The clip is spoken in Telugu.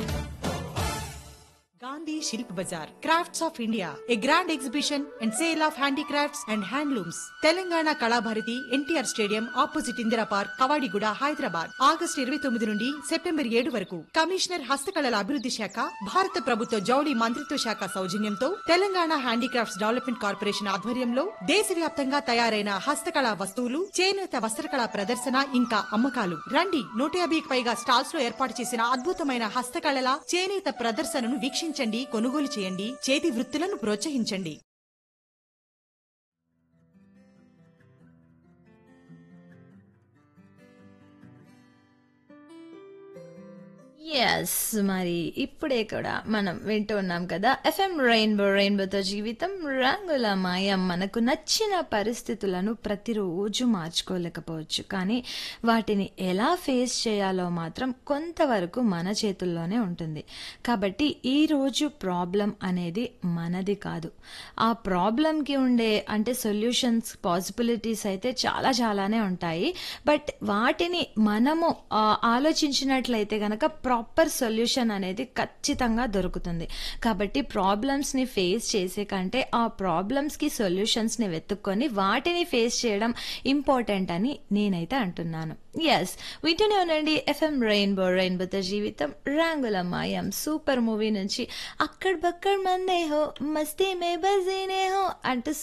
Gandhi Shilp Bazaar, Crafts of India, a grand exhibition and sale of handicrafts and handlooms. Telangana Kalabharati NTR stadium opposite Indira park Kavadiguda Hyderabad August ఇరవై తొమ్మిది నుండి సెప్టెంబర్ ఏడు వరకు కమిషనర్ హస్తకళల అభివృద్ధి శాఖ భారత ప్రభుత్వ జౌళి మంత్రిత్వ శాఖ సౌజన్యంతో తెలంగాణ హ్యాండీక్రాఫ్ట్స్ డెవలప్మెంట్ కార్పొరేషన్ ఆధ్వర్యంలో దేశవ్యాప్తంగా తయారైన హస్తకళా వస్తువులు చేనేత వస్త్రకళా ప్రదర్శన ఇంకా అమ్మకాలు రండి నూట యాభైకి పైగా స్టాల్స్ లో ఏర్పాటు చేసిన అద్భుతమైన హస్తకళల చేనేత ప్రదర్శనను వీక్షించండి కొనుగోలు చేయండి చేతి వృత్తులను ప్రోత్సహించండి ఎస్ మరి ఇప్పుడే కూడా మనం వింటూ ఉన్నాం కదా ఎఫ్ఎం రెయిన్బో రెయిన్బోతో జీవితం రంగుల మాయం మనకు నచ్చిన పరిస్థితులను ప్రతిరోజు మార్చుకోలేకపోవచ్చు కానీ వాటిని ఎలా ఫేస్ చేయాలో మాత్రం కొంతవరకు మన చేతుల్లోనే ఉంటుంది కాబట్టి ఈ రోజు ప్రాబ్లం అనేది మనది కాదు ఆ ప్రాబ్లంకి ఉండే అంటే సొల్యూషన్స్ పాసిబిలిటీస్ అయితే చాలా చాలానే ఉంటాయి బట్ వాటిని మనము ఆ, ఆలోచించినట్లయితే గనక ప్రాపర్ సొల్యూషన్ అనేది ఖచ్చితంగా దొరుకుతుంది కాబట్టి ప్రాబ్లమ్స్ని ఫేస్ చేసే కంటే ఆ ప్రాబ్లమ్స్కి సొల్యూషన్స్ని వెతుక్కొని వాటిని ఫేస్ చేయడం ఇంపార్టెంట్ అని నేనైతే అంటున్నాను ఎస్ వింటూనే ఉండండి ఎఫ్ఎం రెయిన్బో రెయిన్బోతో జీవితం రంగుల మాయం సూపర్ మూవీ నుంచి అక్కడ బక్కడ మందే హో మస్తీ మే బజీనే హో అంటూ